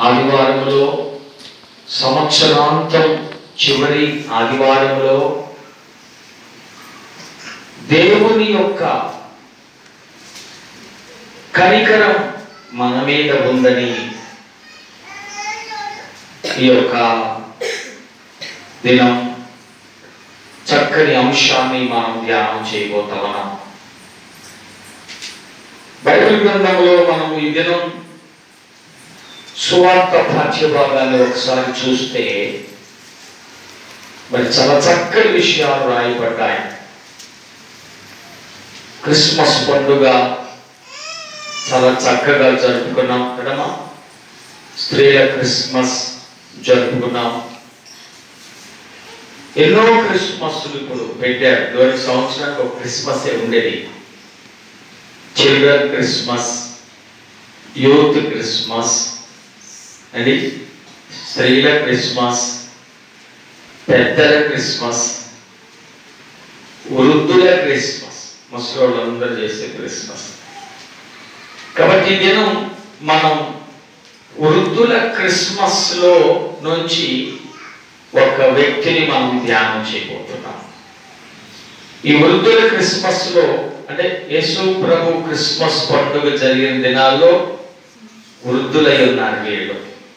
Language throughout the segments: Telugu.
ఆదివారంలో సంవత్సరాంతం చివరి ఆదివారంలో దేవుని యొక్క కనికరం మన మీద ఉందని ఈ యొక్క దినం చక్కని అంశాన్ని మనం ధ్యానం చేయబోతున్నాం బైబిల్ గ్రంథంలో మనం ఈ దినం సువార్త పాఠ్య భాగాన్ని ఒకసారి చూస్తే మరి చాలా చక్కని విషయాలు రాయబడ్డాయి క్రిస్మస్ పండుగ చాలా చక్కగా జరుపుకున్నాం కదమ్మా స్త్రీల క్రిస్మస్ జరుపుకున్నాం ఎన్నో క్రిస్మస్లు ఇప్పుడు పెట్టారు ఇదివరకు సంవత్సరానికి ఒక క్రిస్మస్ ఉండేది చిల్డ్రన్ క్రిస్మస్ యూత్ క్రిస్మస్ అది స్త్రీల క్రిస్మస్ పెద్దల క్రిస్మస్ వృద్ధుల క్రిస్మస్ ముసలి వాళ్ళందరూ చేసే క్రిస్మస్ కాబట్టి ఈ దినం మనం వృద్ధుల క్రిస్మస్ లో నుంచి ఒక వ్యక్తిని మనం ధ్యానం చేయబోతున్నాం ఈ వృద్ధుల క్రిస్మస్ లో అంటే యేసు ప్రభు క్రిస్మస్ పండుగ జరిగిన దినాల్లో వృద్ధులై ఉన్నారు వీళ్ళు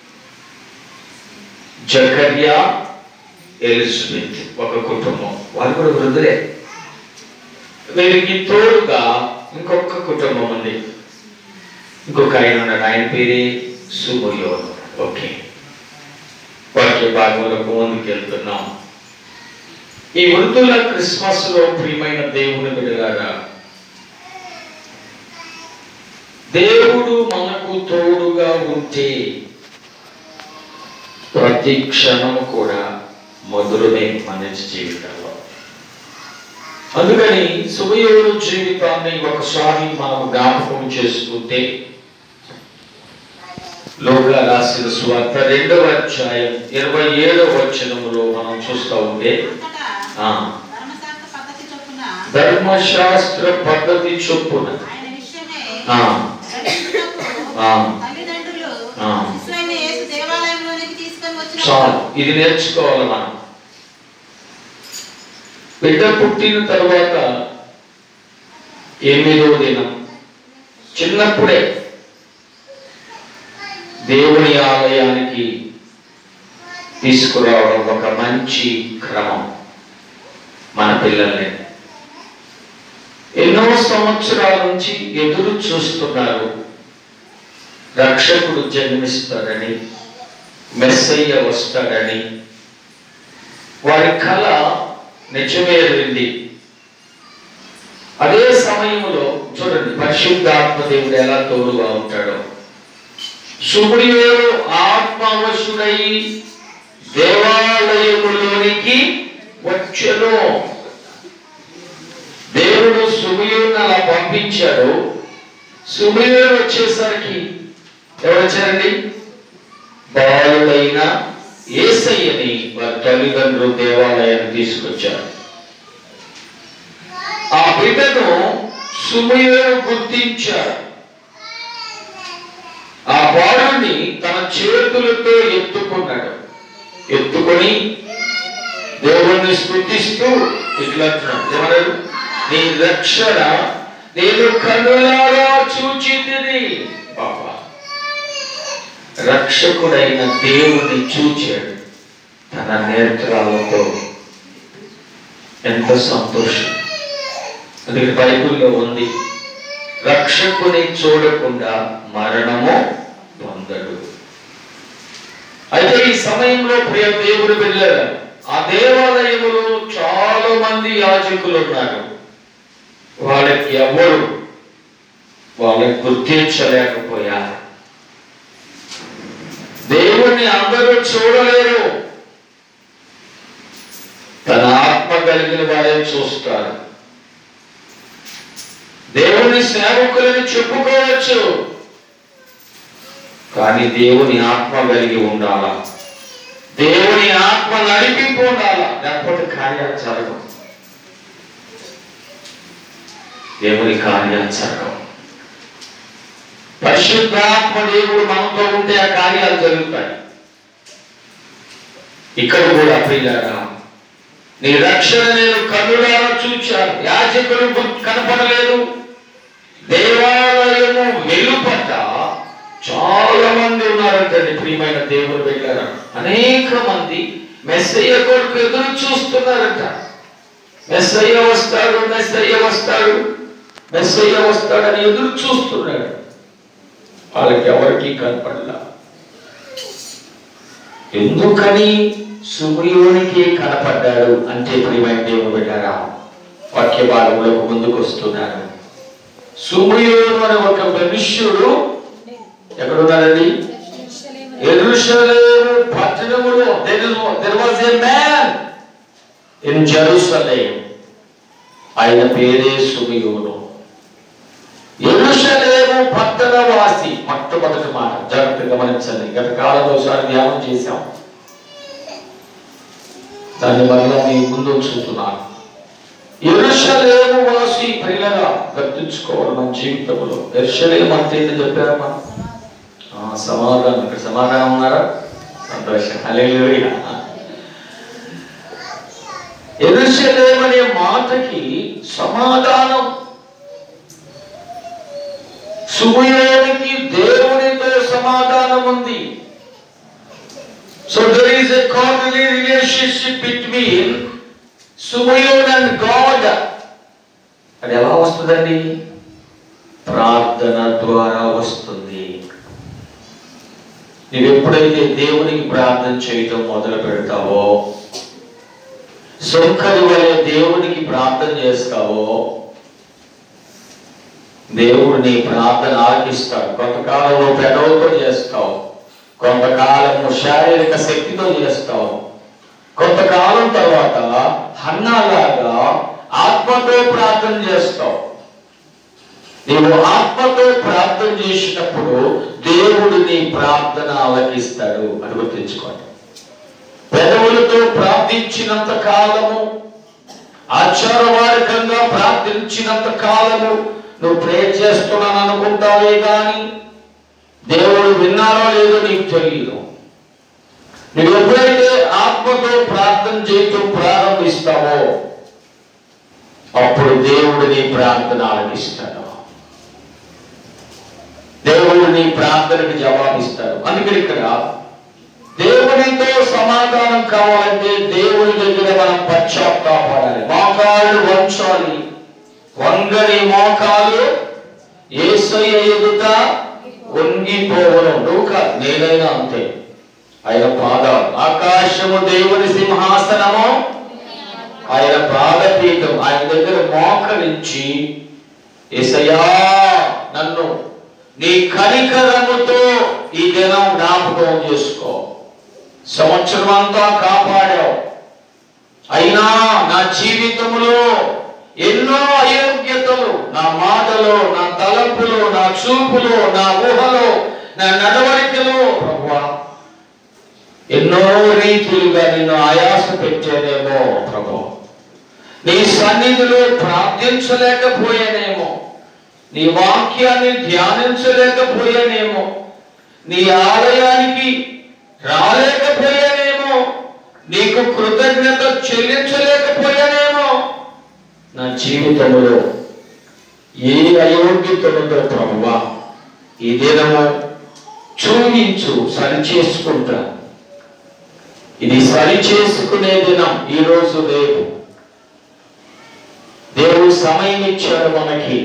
జకర్యా ఎలిజబెత్ ఒక కుటుంబం వాళ్ళు కూడా వృద్ధులే వీరికి తోడుగా ఇంకొక కుటుంబం ఉంది ఇంకొక ఆయన ఉన్నాడు ఆయన పేరే సుమయో ఓకే వాక్య భాగంలోకి ముందుకు వెళ్తున్నాం ఈ వృద్ధుల క్రిస్మస్ లో ప్రియమైన దేవుని బిడ్డలారా దేవుడు మనకు తోడుగా ఉంటే ప్రతి క్షణం కూడా మధురమే మన జీవితంలో అందుకని సుమయోడు జీవితాన్ని ఒకసారి మనం జ్ఞాపకం చేసుకుంటే లోగా రాసిన సువార్త రెండవ అధ్యాయం ఇరవై ఏడవ వచనములో మనం చూస్తూ ఉంటే అంతటా ఆ, ధర్మశాస్త్ర పద్ధతి చొప్పున ధర్మశాస్త్ర పద్ధతి చొప్పున ఆయన విషయమే ఆ, గ్రహించుటకు ఆ. తల్లిదండ్రులు ఆ. శిశువైన యేసు దేవాలయంలోనికి తీసుకొని వచ్చిన చాలు ఇది నేర్చుకోవాలి మనం బిడ్డ పుట్టిన తర్వాత ఎనిమిదో దినం చిన్నప్పుడే దేవుని ఆలయానికి తీసుకురావడం ఒక మంచి క్రమం మన పిల్లల్ని ఎన్నో సంవత్సరాల నుంచి ఎదురు చూస్తున్నారు రక్షకుడు జన్మిస్తాడని మెస్సయ్య వస్తాడని వారి కళ నిజమేరింది అదే సమయంలో చూడండి పరిశుద్ధాత్మ దేవుడు ఎలా తోడుగా ఉంటాడో సుమరియోడు ఆత్మవశుడై దేవాలయములోనికి వచ్చెను దేవుడు సుమయుని అలా పంపించాడు సుమయుడు వచ్చేసరికి ఎవరు వచ్చారండి బాలుడైన ఏసయ్యని వారి తల్లిదండ్రులు దేవాలయాన్ని తీసుకొచ్చారు ఆ బిడ్డను సుమయుడు గుర్తించాడు ఆ బాలుని తన చేతులతో ఎత్తుకున్నాడు ఎత్తుకొని దేవుణ్ణి స్థుతిస్తూ ఇట్లా అంటున్నాడు ఏమన్నాడు నీ రక్షణ నేను కనులారా చూచితిని పాపా రక్షకుడైన దేవుని చూచాడు తన నేత్రాలతో ఎంత సంతోషం అందుకే బైబిల్లో ఉంది రక్షకుని చూడకుండా మరణము పొందడు అయితే ఈ సమయంలో ప్రియ దేవుడు వెళ్ళారు ఆ దేవాలయములో చాలా మంది యాజకులు ఉన్నారు వాళ్ళకి ఎవరు వాళ్ళని గుర్తించలేకపోయారు దేవుణ్ణి అందరూ చూడలేరు తన ఆత్మ కలిగిన వారే చూస్తారు దేవుని సేవకులని చెప్పుకోవచ్చు కానీ దేవుని ఆత్మ కలిగి ఉండాలా దేవుని ఆత్మ నడిపింపు ఉండాలా లేకపోతే కార్యాలు జరగవు దేవుని కార్యాలు జరగవు పరిశుద్ధాత్మ దేవుడు మనతో ఉంటే ఆ కార్యాలు జరుగుతాయి ఇక్కడ కూడా ప్రియారా నీ రక్షణ నేను కన్నులారా చూచాను యాజకులు గుర్తు కనపడలేదు దేవాలయము వెలుపట చాలా మంది ఉన్నారంటండి ప్రియమైన దేవుడు వెళ్ళారా అనేక మంది మెస్సయ్య కొడుకు ఎదురు చూస్తున్నారంట మెస్సయ్య వస్తాడు మెస్సయ్య వస్తాడు మెస్సయ్య వస్తాడని ఎదురు చూస్తున్నాడు వాళ్ళకి ఎవరికి కనపడలా ఎందుకని సుమయోనికి కనపడ్డాడు అంటే ప్రియమైన దేవుడు వెళ్ళారా వాక్య భాగంలోకి ముందుకు వస్తున్నారు సుమయోను అనే ఒక మనుష్యుడు ఎక్కడున్నాడండి ఎరుషలేము పట్టణములో there was a man in Jerusalem ఆయన పేరే సుమయోను ఎరుషలేము పట్టణవాసి మొట్టమొదటి మాట జాగ్రత్తగా గమనించండి గత కాలంలో ఒకసారి ధ్యానం చేశాం దాన్ని మరలా మీ ముందు ఉంచుతున్నాను ఎరుషలేము వాసి ప్రియులగా గుర్తుంచుకోవాలి మన జీవితంలో ఎరుషలేము అంటే ఏంటి చెప్పారమ్మా ఆ, సమాధానం ఇక్కడ సమాధానం ఉన్నారా సంతోషం హల్లెలూయా ఎరుషలేం అనే మాటకి సమాధానం సుమయోనికి దేవునితో సమాధానం ఉంది so there is a cordially relationship between Simeon and God అది ఎలా వస్తుందండి ప్రార్థన ద్వారా వస్తుంది నువ్వు ఎప్పుడైతే దేవునికి ప్రార్థన చేయటం మొదలు పెడతావో సొంకరి వలె దేవునికి ప్రార్థన చేస్తావో దేవుడు నీ ప్రార్థన ఆలకిస్తాడు కొంతకాలంలో పెదవులతో చేస్తావు కొంతకాలము శారీరక శక్తితో చేస్తావు కొంతకాలం తర్వాత హన్నాలాగా ఆత్మతో ప్రార్థన చేస్తావు నీవు ఆత్మతో ప్రార్థన చేసినప్పుడు దేవుడు నీ ప్రార్థన ఆలకిస్తాడు అని గుర్తుంచుకోండి పెదవులతో ప్రార్థించినంత కాలము ఆచారవారికంగా ప్రార్థించినంత కాలము నువ్వు ప్రేర్ చేస్తున్నాను అనుకుంటావే కానీ దేవుడు విన్నారో లేదో నీకు తెలియదు నువ్వు ఎప్పుడైతే ఆత్మతో ప్రార్థన చేయటం ప్రారంభిస్తావో అప్పుడు దేవుడు నీ ప్రార్థన ఆలకిస్తాడు దేవుడు నీ ప్రార్థనకి జవాబిస్తాడు అందుకని ఇక్కడ దేవునితో సమాధానం కావాలంటే దేవుని దగ్గర మనం పశ్చాత్తాపడాలి మోకాళ్ళు వంచాలి వంగని మోకాలు ఏసయ్య ఎదుట వంగిపోవను నువ్వు కాదు నేనైనా అంతే ఆయన పాదాలు ఆకాశము దేవుని సింహాసనము ఆయన పాదపీఠం ఆయన దగ్గర మోకరించి ఏసయ్యా నన్ను నీ కనికరముతో ఈ దినం జ్ఞాపకం చేసుకో సంవత్సరం అంతా కాపాడావు అయినా నా జీవితంలో ఎన్నో అయోగ్యతలు నా మాటలో నా తలంపులో నా చూపులో నా ఊహలో నా నడవడికలో ప్రభువా ఎన్నో రీతులుగా నిన్ను ఆయాస పెట్టేనేమో ప్రభు నీ సన్నిధిలో ప్రార్థించలేకపోయానేమో నీ వాక్యాన్ని ధ్యానించలేకపోయానేమో నీ ఆలయానికి రాలేకపోయానేమో నీకు కృతజ్ఞత చెల్లించలేకపోయానేమో నా జీవితంలో ఏ అయోగ్యతలతో ప్రభువా ఈ దినము చూపించు సరి చేసుకుంటా ఇది సరి చేసుకునే దినం ఈ రోజు రేపు దేవుడు సమయం ఇచ్చాడు మనకి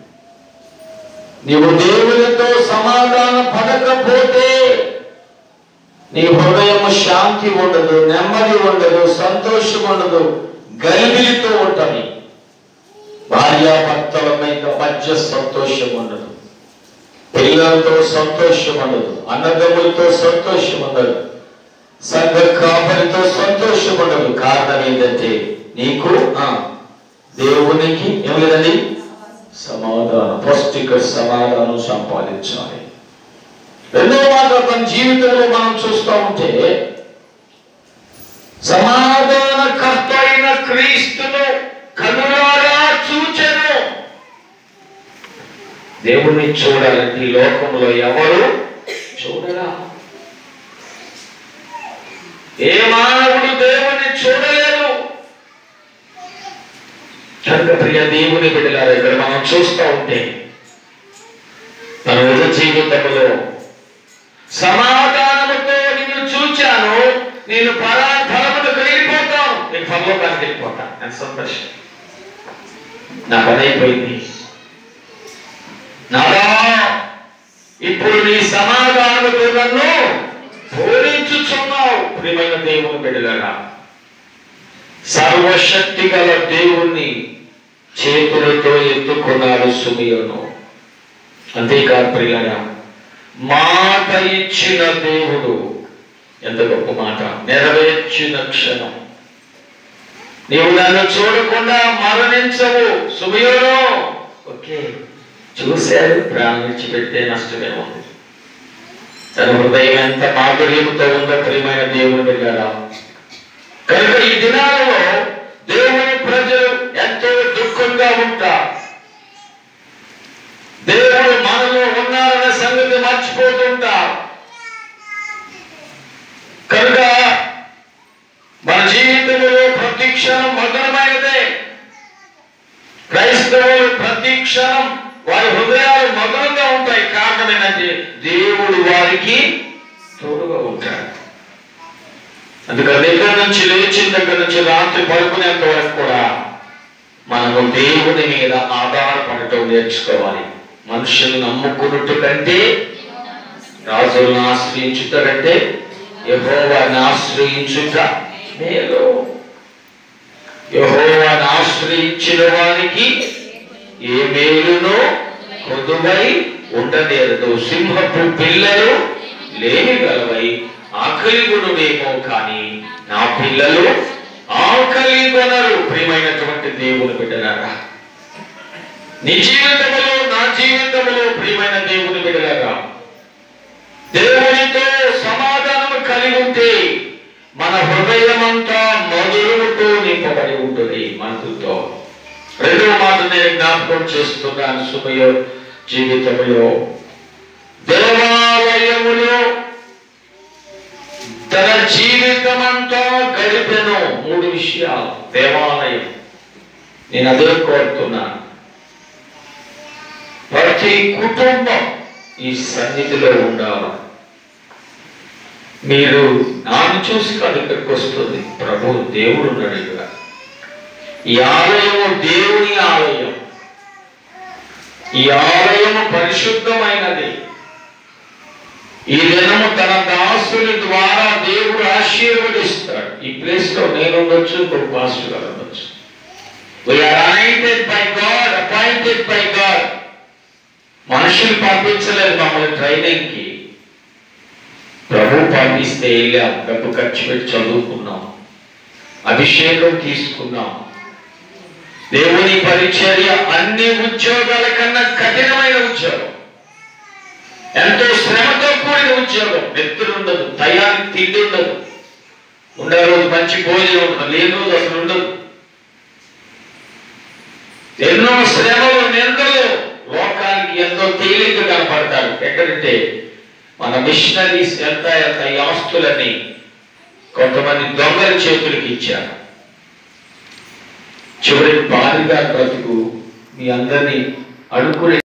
నీవు దేవునితో సమాధాన పడకపోతే నీ హృదయం శాంతి ఉండదు నెమ్మది ఉండదు సంతోషం ఉండదు గలిబిలితో ఉంటుంది భార్యాభర్తల మీద మధ్య సంతోషం ఉండదు పిల్లలతో సంతోషం ఉండదు అన్నదమ్ములతో సంతోషం ఉండదు సంఘ కాపరితో సంతోషం ఉండదు కారణం ఏంటంటే నీకు ఆ, దేవునికి ఏం లేదండి సమాధానం పౌష్టిక సమాధానం సంపాదించాలి రెండో మాట తన జీవితంలో మనం చూస్తూ ఉంటే సమాధానకర్త అయిన క్రీస్తును కనులారా చూచెను దేవుణ్ణి చూడాలంటే ఈ లోకంలో ఎవరు చూడరా ఏ మానవుడు దేవుణ్ణి చూడలేరు కనుక ప్రియ దేవుని బిడ్డలారా ఇక్కడ మనం చూస్తూ ఉంటే తన నిజ జీవితంలో సమాధానముతో నిన్ను చూచాను నేను పరా ఫలములకు వెళ్ళిపోతాను నేను పరలోకానికి వెళ్ళిపోతాను నేను సంతోషం నా పని అయిపోయింది నాదా ఇప్పుడు నీ సమాధానముతో నన్ను బోధించుచున్నావు ప్రియమైన దేవుని బిడ్డలారా సర్వశక్తి గల దేవుణ్ణి చేతులతో ఎత్తుకున్నాడు సుమియోను అంతేకాదు ప్రియులారా మాట ఇచ్చిన దేవుడు ఎంత గొప్ప మాట నెరవేర్చిన క్షణం నీవు నన్ను చూడకుండా మరణించవు సుమయోను ఓకే చూశారు ప్రాణం విడిచిపెట్టే నష్టమే ఉంది తన హృదయం ఎంత మాధుర్యంతో ఉందో ప్రియమైన దేవుని దగ్గర కనుక ఈ దినాలలో దేవుని ప్రజలు ఎంతో దుఃఖంగా ఉంటారు దేవుడు మనలో ఉన్నారనే సంగతి మర్చిపోతుంటారు కనుక మన జీవితంలో ప్రతి క్షణం మధురమైనదే క్రైస్తవులు ప్రతి క్షణం వారి హృదయాలు మధురంగా ఉంటాయి కారణం ఏంటంటే దేవుడు వారికి తోడుగా ఉంటాడు అందుకని దగ్గర నుంచి లేచిన దగ్గర నుంచి రాత్రి పడుకునేంత వరకు కూడా మనము దేవుని మీద ఆధారపడటం నేర్చుకోవాలి మనుషులు నమ్ముకున్నట్టు కంటే రాజులను ఆశ్రయించుట కంటే యహోవాని ఆశ్రయించుట మేలు యహోవాని ఆశ్రయించిన వారికి ఏ మేలును కొదువై ఉండనేరదు సింహపు పిల్లలు లేని గలవై ఆకలి గుణమేమో కానీ నా పిల్లలు ఆకలి కొనరు ప్రియమైనటువంటి దేవుని బిడ్డలారా నీ జీవితంలో నా జీవితంలో ప్రియమైన దేవుని బిడ్డలారా దేవునితో సమాధానం కలిగి ఉంటే మన హృదయం అంతా మధురముతో నింపబడి ఉంటుంది మనసుతో రెండవ మాట నేను జ్ఞాపకం చేస్తున్నాను సుమయ జీవితంలో దేవాలయములో తన జీవితమంతా గడిపెను మూడు విషయాలు దేవాలయం నేను అదే కోరుతున్నాను ప్రతి కుటుంబం ఈ సన్నిధిలో ఉండాలి మీరు నాను చూసి కాదు ఇక్కడికి వస్తుంది ప్రభు దేవుడు ఉన్నాడు ఇక్కడ ఈ ఆలయము దేవుని ఆలయం ఈ ఆలయము పరిశుద్ధమైనది ఈ దినము తన దాసుని ద్వారా దేవుడు ఆశీర్వదిస్తాడు ఈ ప్లేస్ లో నేను ఉండొచ్చు ఇంకొక పాస్టర్ గారు ఉండొచ్చు we are anointed by God appointed by God మనుషులు పంపించలేదు మమ్మల్ని ట్రైనింగ్ కి ప్రభు పంపిస్తే వెళ్ళాం డబ్బు ఖర్చు పెట్టి చదువుకున్నాం అభిషేకం తీసుకున్నాం దేవుని పరిచర్య అన్ని ఉద్యోగాల కన్నా కఠినమైన ఉద్యోగం ఎంతో శ్రమతో కూడిన ఉద్యోగం నిద్ర ఉండదు టయానికి తిండి ఉండదు ఉండే రోజు మంచి భోజనం ఉండదు లేని రోజు అసలు ఉండదు ఎన్నో శ్రమలు నిందలు లోకానికి ఎంతో తేలిక కనపడతారు ఎక్కడంటే మన మిషనరీస్ ఎంత ఎంత ఈ ఆస్తులని కొంతమంది దొంగల చేతులకి ఇచ్చారు చివరికి భారీగా బ్రతుకు మీ అందరినీ అడుక్కునే